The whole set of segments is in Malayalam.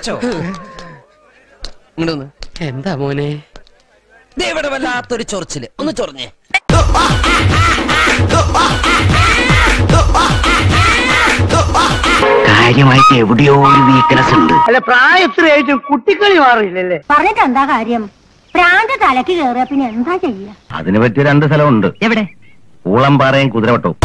അടച്ചോ ഇങ്ങോട്ട് എന്താ മോനെ ഇവിടെ വല്ലാത്തൊരു ചൊറിച്ചില് ഒന്ന് ചൊറിഞ്ഞേ കാര്യമായിട്ട് എവിടെയോ ഒരു വീക്ക്നെസ് ഉണ്ട് അല്ല പ്രായത്തിലായിട്ടും കുട്ടിക്കളി മാറിയില്ലല്ലേ പറഞ്ഞിട്ട് എന്താ കാര്യം പ്രാന്ത് തലക്ക് കയറിയ പിന്നെ എന്താ ചെയ്യ അതിന് പറ്റിയ രണ്ട് സ്ഥലമുണ്ട് എവിടെ ഊളംപാറയും കുതിരവട്ടവും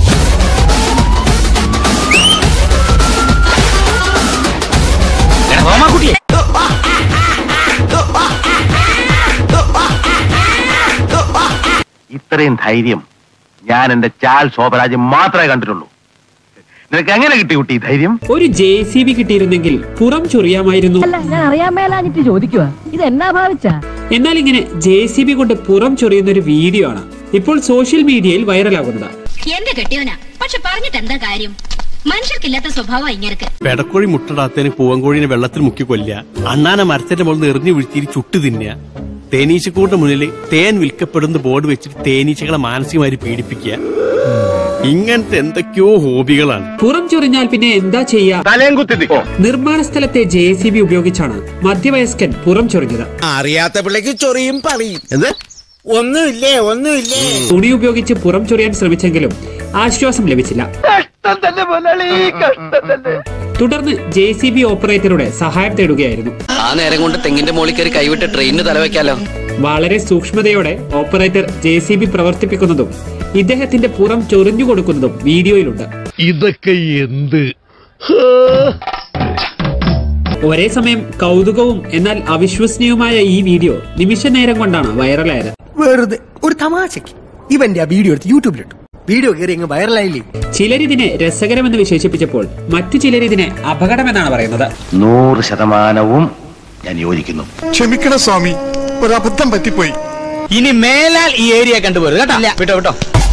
ഇത്രയും ധൈര്യം ഞാൻ എന്റെ ചാൽ ശോഭരാജ് മാത്രമേ കണ്ടിട്ടുള്ളൂ നിനക്ക് എങ്ങനെ കിട്ടി കുട്ടി ഈ ധൈര്യം ഒരു ജെ സി ബി കിട്ടിയിരുന്നെങ്കിൽ പുറം ചൊറിയാമായിരുന്നു അല്ല ഞാൻ അറിയാൻ മേലാഞ്ഞിട്ട് ചോദിക്കുക ഇത് എന്നാ ഭാവിച്ചാ എന്നാൽ ഇങ്ങനെ ജെ സി ബി കൊണ്ട് പുറം ചൊറിയുന്ന ഒരു വീഡിയോ ആണ് ഇപ്പോൾ സോഷ്യൽ മീഡിയയിൽ വൈറലാകുന്നത് എന്റെ കെട്ടിയവനാ പക്ഷെ പറഞ്ഞിട്ട് എന്താ കാര്യം മനുഷ്യർക്കില്ലാത്ത സ്വഭാവം ഇങ്ങനക്ക് പെടക്കോഴി മുട്ടടാത്തതിന് പൂവൻകോഴിനെ വെള്ളത്തിൽ മുക്കി കൊല്ലുക അണ്ണാന മരത്തിന്റെ മുകളിൽ എറിഞ്ഞു വീഴ്ത്തിരി ചുട്ടു തിന്നുക തേനീച്ചക്കൂടിന്റെ മുന്നിൽ തേൻ വിൽക്കപ്പെടുന്ന ബോർഡ് വെച്ചിട്ട് തേനീച്ചകളെ മാനസികമായി പീഡിപ്പിക്കുക ഇങ്ങനത്തെ എന്തൊക്കെയോ ഹോബികളാണ് പുറം ചൊറിഞ്ഞാൽ പിന്നെ എന്താ ചെയ്യാ തലയും കുത്തി നിർമ്മാണ സ്ഥലത്തെ ജെ സി ബി ഉപയോഗിച്ചാണ് മധ്യവയസ്കൻ പുറം ചൊറിഞ്ഞത് അറിയാത്ത പിള്ളേക്ക് ചൊറിയും പറയും എന്ത് ഒന്നുമില്ലേ ഒന്നുമില്ലേ തുണി ഉപയോഗിച്ച് പുറം ചൊറിയാൻ ശ്രമിച്ചെങ്കിലും ആശ്വാസം ലഭിച്ചില്ല കഷ്ടം തന്നെ മുതലാളി കഷ്ടം തന്നെ തുടർന്ന് ജെ സി ബി ഓപ്പറേറ്ററുടെ സഹായം തേടുകയായിരുന്നു ആ നേരം കൊണ്ട് തെങ്ങിന്റെ മുകളിൽ കയറി കൈവിട്ട് ട്രെയിനിന് തലവെക്കാലോ വളരെ സൂക്ഷ്മതയോടെ ഓപ്പറേറ്റർ ജെ സി ബി പ്രവർത്തിപ്പിക്കുന്നതും ഇദ്ദേഹത്തിന്റെ പുറം ചൊറിഞ്ഞു കൊടുക്കുന്നതും വീഡിയോയിലുണ്ട് ഇതൊക്കെ എന്ത് ഒരേ സമയം കൗതുകവും എന്നാൽ അവിശ്വസനീയവുമായ ഈ വീഡിയോ നിമിഷ നേരം കൊണ്ടാണ് വൈറലായത് വെറുതെ ഒരു തമാശക്ക് ഇവന്റെ ആ വീഡിയോ എടുത്ത് യൂട്യൂബിലിട്ടു വീഡിയോ കയറി അങ്ങ് വൈറലായില്ലേ ചിലരിതിനെ രസകരമെന്ന് വിശേഷിപ്പിച്ചപ്പോൾ മറ്റു ചിലരിതിനെ അപകടമെന്നാണ് പറയുന്നത് നൂറ് ശതമാനവും ഞാൻ യോജിക്കുന്നു ക്ഷമിക്കണം സ്വാമി ഒരു അബദ്ധം പറ്റിപ്പോയി ഇനി മേലാൽ ഈ ഏരിയ കണ്ടുപോരുത് കേട്ടോ വിട്ടോ വിട്ടോ